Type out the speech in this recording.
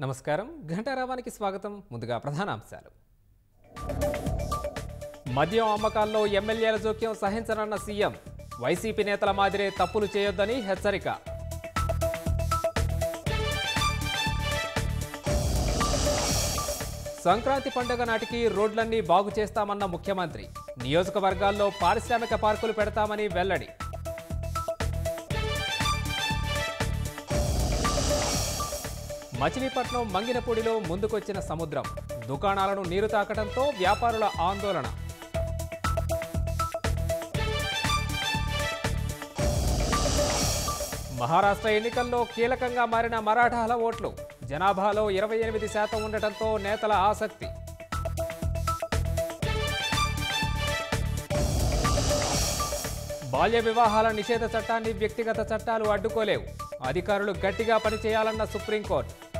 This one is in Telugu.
నమస్కారం ఘంటారావానికి స్వాగతం ముందుగా ప్రధానాంశాలు మద్యం అమ్మకాల్లో ఎమ్మెల్యేల జోక్యం సహించనన్న సీఎం వైసీపీ నేతల మాదిరే తప్పులు చేయొద్దని హెచ్చరిక సంక్రాంతి పండుగ నాటికి రోడ్లన్నీ బాగు చేస్తామన్న ముఖ్యమంత్రి నియోజకవర్గాల్లో పారిశ్రామిక పార్కులు పెడతామని వెల్లడి మచిలీపట్నం మంగినపూడిలో ముందుకొచ్చిన సముద్రం దుకాణాలను నీరు తాకడంతో వ్యాపారుల ఆందోళన మహారాష్ట్ర ఎన్నికల్లో కీలకంగా మారిన మరాఠాల ఓట్లు జనాభాలో ఇరవై ఎనిమిది శాతం ఉండటంతో నేతల ఆసక్తి బాల్య వివాహాల నిషేధ చట్టాన్ని వ్యక్తిగత చట్టాలు అడ్డుకోలేవు అధికారులు గట్టిగా పనిచేయాలన్న సుప్రీంకోర్టు